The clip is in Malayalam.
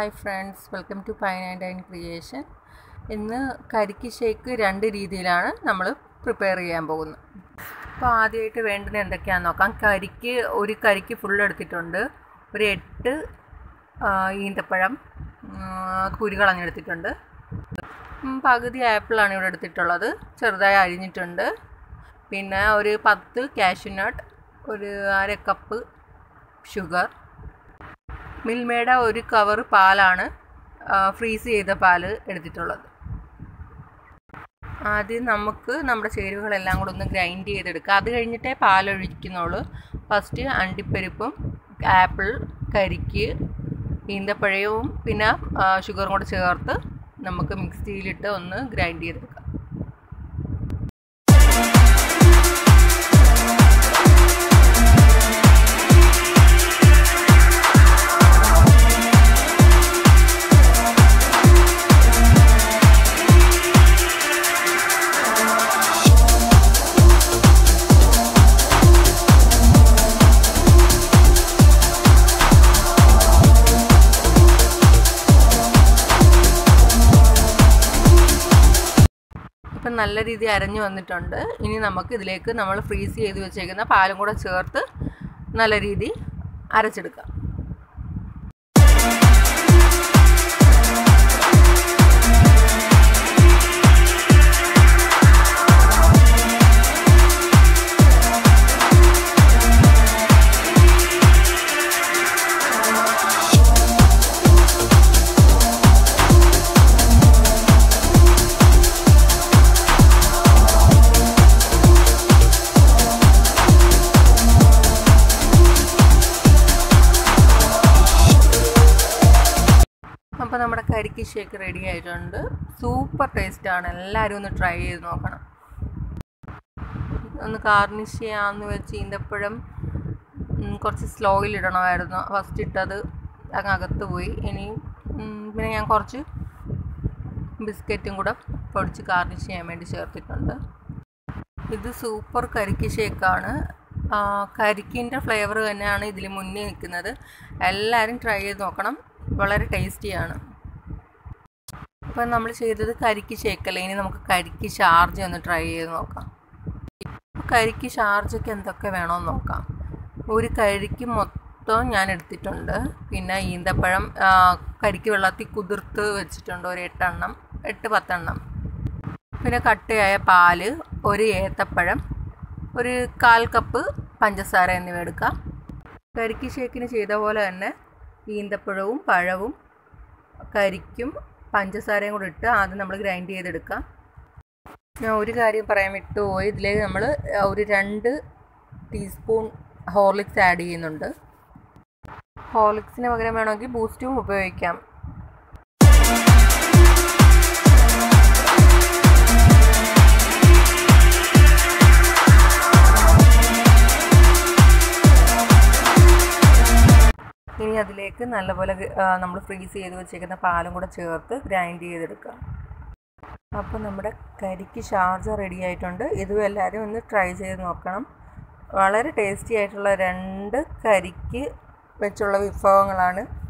hi friends welcome to pine and dine creation ഇന്ന് കരിക്ക് ഷേക്ക് രണ്ട് രീതിയിലാണ് നമ്മൾ പ്രിപ്പയർ ചെയ്യാൻ പോകുന്നത് അപ്പോൾ ആദ്യമായിട്ട് വേണ്ടത് എന്തൊക്കെയാണെന്ന് നോക്കാം കരിക്ക് ഒരു കരിക്ക് ഫുൾ എടുത്തിട്ടുണ്ട് ഒരു എട്ട് ആ, ഈന്തപ്പഴം ആ, കുരു കളഞ്ഞെടുത്തിട്ടുണ്ട് ഉം, പകുതി ആപ്പിളാണ് ഇവിടെ എടുത്തിട്ടുള്ളത് ചെറുതായി അരിഞ്ഞിട്ടുണ്ട് പിന്നെ ഒരു പത്ത് കാഷ്യൂനട്ട് ഒരു അര കപ്പ് ഷുഗർ മിൽമയുടെ ഒരു കവർ പാലാണ് ഫ്രീസ് ചെയ്ത പാല് എടുത്തിട്ടുള്ളത് ആദ്യം നമുക്ക് നമ്മുടെ ചേരുവകളെല്ലാം കൂടെ ഒന്ന് ഗ്രൈൻഡ് ചെയ്തെടുക്കുക അത് കഴിഞ്ഞിട്ടേ പാലൊഴിക്കുന്നുള്ളൂ ഫസ്റ്റ് അണ്ടിപ്പരിപ്പും ആപ്പിൾ കരിക്ക് ഈന്തപ്പഴവും പിന്നെ ഷുഗറും കൂടെ ചേർത്ത് നമുക്ക് മിക്സിയിലിട്ട് ഒന്ന് ഗ്രൈൻഡ് ചെയ്തെടുക്കാം ഇപ്പം നല്ല രീതിയിൽ അരഞ്ഞു വന്നിട്ടുണ്ട് ഇനി നമുക്ക് ഇതിലേക്ക് നമ്മൾ ഫ്രീസ് ചെയ്ത് വെച്ചേക്കുന്ന പാലും കൂടെ ചേർത്ത് നല്ല രീതി അരച്ചെടുക്കാം അപ്പോൾ നമ്മുടെ കരിക്ക് ഷേക്ക് റെഡി ആയിട്ടുണ്ട് സൂപ്പർ ടേസ്റ്റാണ് എല്ലാവരും ഒന്ന് ട്രൈ ചെയ്ത് നോക്കണം ഒന്ന് ഗാർണിഷ് ചെയ്യാമെന്ന് വെച്ച് ഈന്തപ്പഴം ഉം, കുറച്ച് സ്ലോയിൽ ഇടണമായിരുന്നു ഫസ്റ്റ് ഇട്ടത് അങ്ങ് അകത്ത് പോയി ഇനി ഉം, പിന്നെ ഞാൻ കുറച്ച് ബിസ്ക്കറ്റും കൂടെ പൊടിച്ച് ഗാർണിഷ് ചെയ്യാൻ വേണ്ടി ചേർത്തിട്ടുണ്ട് ഇത് സൂപ്പർ കരിക്ക് ഷേക്കാണ് കരിക്കിൻ്റെ ഫ്ലേവർ തന്നെയാണ് ഇതിൽ മുന്നേ നിൽക്കുന്നത് എല്ലാവരും ട്രൈ ചെയ്ത് നോക്കണം വളരെ ടേസ്റ്റിയാണ് ഇപ്പം നമ്മൾ ചെയ്തത് കരിക്ക് ഷേക്കല്ല ഇനി നമുക്ക് കരിക്ക് ഷാർജ ഒന്ന് ട്രൈ ചെയ്ത് നോക്കാം കരിക്ക് ഷാർജയ്ക്ക് എന്തൊക്കെ വേണമെന്ന് നോക്കാം ഒരു കരിക്ക് മൊത്തം ഞാൻ എടുത്തിട്ടുണ്ട് പിന്നെ ഈന്തപ്പഴം ആ, കരിക്ക് വെള്ളത്തിൽ കുതിർത്ത് വെച്ചിട്ടുണ്ട് ഒരു എട്ടെണ്ണം എട്ട് പത്തെണ്ണം പിന്നെ കട്ടയായ പാല് ഒരു ഏത്തപ്പഴം ഒരു കാൽ കപ്പ് പഞ്ചസാര എന്നിവ എടുക്കാം കരിക്ക് ഷേക്കിന് ചെയ്ത പോലെ തന്നെ ഈന്തപ്പഴവും പഴവും കരിക്കും പഞ്ചസാരയും കൂടെ ഇട്ട് ആദ്യം നമ്മൾ ഗ്രൈൻഡ് ചെയ്തെടുക്കാം ഞാൻ ഒരു കാര്യം പറയാൻ വിട്ടുപോയി ഇതിലേക്ക് നമ്മൾ ഒരു രണ്ട് ടീസ്പൂൺ ഹോർലിക്സ് ആഡ് ചെയ്യുന്നുണ്ട് ഹോർലിക്സിന് പകരം വേണമെങ്കിൽ ബൂസ്റ്റും ഉപയോഗിക്കാം ഇനി അതിലേക്ക് നല്ലപോലെ നമ്മൾ ഫ്രീസ് ചെയ്ത് വെച്ചേക്കുന്ന പാലും കൂടെ ചേർത്ത് ഗ്രൈൻഡ് ചെയ്തെടുക്കുക അപ്പോൾ നമ്മുടെ കരിക്ക് ഷാർജ റെഡി ആയിട്ടുണ്ട് ഇതും എല്ലാവരും ഒന്ന് ട്രൈ ചെയ്ത് നോക്കണം വളരെ ടേസ്റ്റി ആയിട്ടുള്ള രണ്ട് കരിക്ക് വെച്ചുള്ള വിഭവങ്ങളാണ്